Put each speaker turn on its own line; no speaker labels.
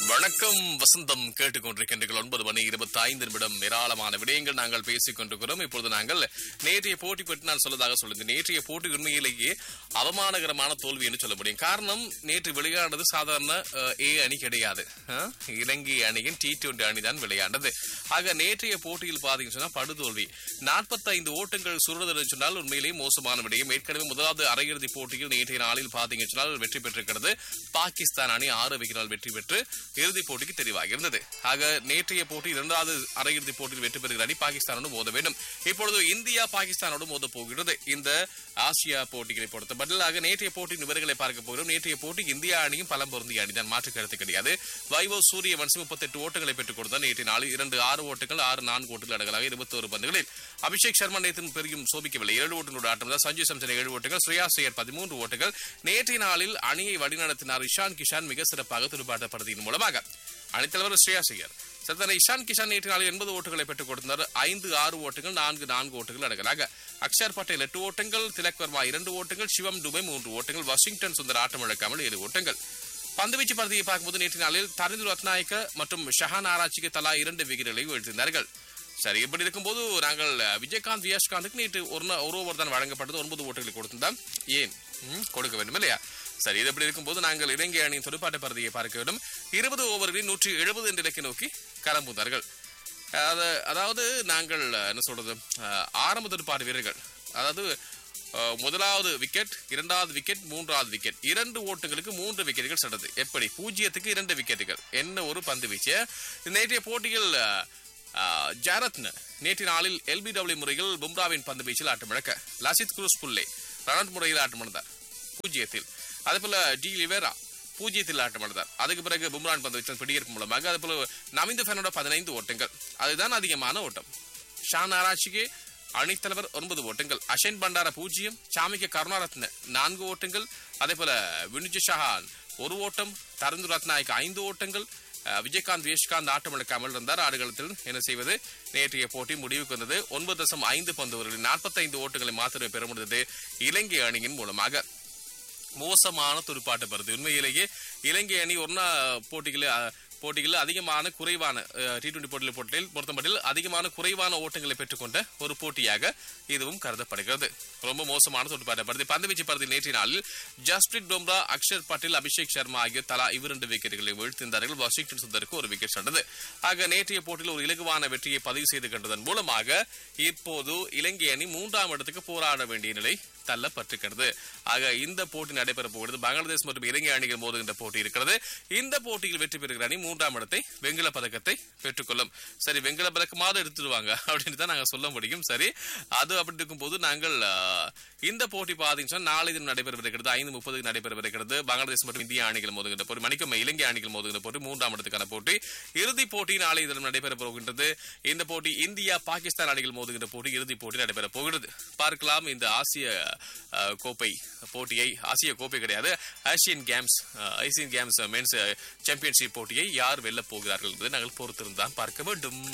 வணக்கம் வசந்தம் கேட்டுக்கொண்டிருக்கின்றீர்கள் ஒன்பது மணி இருபத்தி ஐந்து நிமிடம் ஏராளமான விடயங்கள் நாங்கள் பேசிக் கொண்டிருக்கிறோம் இப்பொழுது நாங்கள் நேற்றைய போட்டி பற்றி நான் சொல்லதாக சொல்லியிருந்தேன் நேற்றைய போட்டி உண்மையிலேயே அவமானகரமான தோல்வி என்று சொல்ல முடியும் காரணம் நேற்று விளையாடுறது சாதாரண அஹ், ஏ அணி கிடையாது அஹ், இலங்கை அணியின் டி டுவெண்டி அணி தான் விளையாண்டது ஆக நேற்றைய போட்டியில் பாத்தீங்கன்னு சொன்னா படுதோல்வி நாற்பத்தைந்து ஓட்டங்கள் சுருடுதல் சொன்னால் உண்மையிலேயே மோசமான விடயம் ஏற்கனவே முதலாவது அரையிறுதி போட்டியில் நேற்றைய நாளில் பாத்தீங்கன்னு சொன்னால் வெற்றி பெற்றிருக்கிறது பாகிஸ்தான் அணி ஆறு விக்கெட்டால் வெற்றி பெற்று இறுதிப் போட்டிக்கு தெரிவாகி இருந்தது ஆக நேற்றைய போட்டி இரண்டாவது அரையிறுதி போட்டியில் வெற்றி பெறுகிற அணி பாகிஸ்தானோடு மோத வேண்டும் இப்பொழுது இந்தியா பாகிஸ்தானோடு மோத போகிறது இந்த ஆசியா போட்டிகளை பொறுத்த பதிலாக நேற்றைய போட்டியின் விவரங்களை பார்க்க போகிறோம் நேற்றைய போட்டி இந்தியா அணியும் பலம் பொருந்திய அணிதான் மாற்று கருத்து கிடையாது வைபவ் சூரியவன்சி முப்பத்தெட்டு ஓட்டங்களை பெற்றுக் கொடுத்தார் நேற்றைய நாளில் இரண்டு ஆறு ஓட்டங்கள் ஆறு நான்கு ஓட்டங்கள் அடங்கலாக இருபத்தோரு பந்துகளில் அபிஷேக் சர்மா நேற்று பெரியும் சோபிக்கவில்லை ஏழு ஓட்டங்களோட ஆட்டம் தான் சஞ்சு சம்சன் ஏழு ஓட்டங்கள் ஸ்ரேயா சேயர் பதிமூன்று ஓட்டங்கள் நேற்றைய நாளில் அணியை வழிநடத்தினார் இஷான் கிஷான் மிக சிறப்பாக துடுப்பாட்டப்படுத்தியின் மூலமாக அணித்தலைவர் ஸ்ரேயா சேயர் சத்தன இஷான் கிஷான் நேற்று நாளில் எண்பது ஓட்டுகளை பெற்றுக் கொடுத்தார் ஐந்து ஆறு ஓட்டங்கள் நான்கு நான்கு ஓட்டங்கள் அடங்கலாக அக்ஷர் பட்டேல் எட்டு ஓட்டங்கள் திலக் வர்மா இரண்டு ஓட்டங்கள் சிவம் டுபை மூன்று ஓட்டங்கள் வாஷிங்டன் சுந்தர் ஆட்டம் இழக்காமல் ஏழு ஓட்டங்கள் பந்துவீச்சு பகுதியை பார்க்கும்போது நேற்று நாளில் தரிந்து ரத்நாயக்க மற்றும் ஷஹான் ஆராய்ச்சிக்கு தலா இரண்டு விக்கெட்டுகளை வீழ்த்தினார்கள் சரி இப்படி இருக்கும்போது நாங்கள் அஹ், விஜயகாந்த் வியாஷ்காந்துக்கு நேற்று ஒரு நா- ஒரு ஓவர் தான் வழங்கப்பட்டது ஒன்பது ஓட்டுகளை கொடுத்திருந்தோம் ஏன் ம், கொடுக்க வேண்டும் இல்லையா சரி இது இப்படி இருக்கும்போது நாங்கள் இலங்கை அணியின் துடுப்பாட்ட பகுதியை பார்க்க வேண்டும் இருபது ஓவர்களில் நூற்றி எழுபது என்ற இலக்கை நோக்கி கிளம்புனார்கள் அது- அதாவது நாங்கள் அஹ், என்ன சொல்றது அஹ், ஆரம்ப துடுப்பாட்ட வீரர்கள் அதாவது அஹ், முதலாவது விக்கெட் இரண்டாவது விக்கெட் மூன்றாவது விக்கெட் இரண்டு ஓட்டுகளுக்கு மூன்று விக்கெட்டுகள் சென்றது எப்படி பூஜ்ஜியத்துக்கு இரண்டு விக்கெட்டுகள் என்ன ஒரு பந்து வீச்சு நேற்றைய போட்டியில் அஹ், அஹ், ஜாரத்ன நேற்று நாளில் எல்பிடபிள்யூ முறையில் பும்ராவின் பந்து வீச்சில் ஆட்டமிழக்க லசித் குரூஸ் புல்லே ரனட் முறையில் ஆட்டமிழந்தார் பூஜ்ஜியத்தில் அதேபோல டி லிவேரா பூஜ்ஜியத்தில் ஆட்டமிழந்தார் அதுக்கு பிறகு பும்ரான் பந்து வீச்சின் பிடியிருப்பு மூலமாக அதேபோல நவிந்த ஃபேனோட பதினைந்து ஓட்டங்கள் அதுதான் அதிகமான ஓட்டம் ஷான் ஆராய்ச்சிக்கு அணித்தலைவர் ஒன்பது ஓட்டங்கள் அஷன் பண்டார பூஜ்ஜியம் சாமிக்க கருணாரத்ன நான்கு ஓட்டங்கள் அதே போல வினுஜ ஷஹான் ஒரு ஓட்டம் தருந்து ரத்நாயக் ஐந்து ஓட்டங்கள் அஹ், விஜயகாந்த் வேஷ்காந்த் ஆட்டம் இழக்காமல் இருந்தார் ஆடுகளத்தில் என்ன செய்வது நேற்றைய போட்டி முடிவுக்கு வந்தது ஒன்பது தசம் ஐந்து பந்துகளில் நாற்பத்தைந்து ஓட்டங்களை மாத்திரமே பெற முடிந்தது இலங்கை அணியின் மூலமாக மோசமான துடுப்பாட்ட பருது உண்மையிலேயே இலங்கை அணி ஒன்னா போட்டிகளில் அஹ், போட்டிகளில் அதிகமான குறைவான டி டுவெண்டி போட்டியில் போட்டியில் பொறுத்தமட்டில் அதிகமான குறைவான ஓட்டங்களை பெற்றுக்கொண்ட ஒரு போட்டியாக இதுவும் கருதப்படுகிறது ரொம்ப மோசமான துடுப்பாட்ட பருது பந்துவீச்சு பருதி நேற்றைய நாளில் ஜஸ்பிரிட் டோம்ரா அக்ஷர் பட்டேல் அபிஷேக் சர்மா ஆகிய தலா இவ்விரண்டு விக்கெட்டுகளை வீழ்த்திருந்தார்கள் வாஷிங்டன் சுந்தருக்கு ஒரு விக்கெட் சென்றது ஆக நேற்றைய போட்டியில் ஒரு இலகுவான வெற்றியை பதிவு செய்து கொண்டதன் மூலமாக இப்போது இலங்கை அணி மூன்றாம் இடத்துக்கு போராட வேண்டிய நிலை தள்ளப்பட்டிருக்கிறது ஆக இந்த போட்டி நடைபெற போகிறது பங்களாதேஷ் மற்றும் இலங்கை அணிகள் மோதுகின்ற போட்டி இருக்கிறது இந்த போட்டியில் வெற்றி பெறுகிற அணி மூன்றாம் இடத்தை வெண்கல பதக்கத்தை பெற்றுக்கொள்ளும் சரி வெண்கல பதக்கமாவது எடுத்துடுவாங்க அப்படின்னு தான் நாங்க சொல்ல முடியும் சரி அது அப்படி இருக்கும்போது நாங்கள் ஆஹ், இந்த போட்டி பாத்தீங்கன்னா நாளை தினம் நடைபெறவிருக்கிறது ஐந்து முப்பதுக்கு நடைபெறவிருக்கிறது பங்களாதேஷ் மற்றும் இந்திய அணிகள் மோதுகின்ற போட்டி மணிக்கும் இலங்கை அணிகள் மோதுகின்ற போட்டி மூன்றாம் இடத்துக்கான போட்டி இறுதிப் போட்டி நாளை தினம் நடைபெற போகின்றது இந்த போட்டி இந்தியா பாகிஸ்தான் அணிகள் மோதுகின்ற போட்டி இறுதிப் போட்டி நடைபெற போகிறது பார்க்கலாம் இந்த ஆசிய அஹ், கோப்பை போட்டியை ஆசிய கோப்பை கிடையாது ஆசியன் கேம்ஸ் அஹ், ஆசியன் கேம்ஸ் மென்ஸ் சாம்பியன்ஷிப் போட்டியை யார் வெல்லப் போகிறார்கள் என்பதை நாங்கள் பொறுத்திருந்தான் பார்க்க வேண்டும்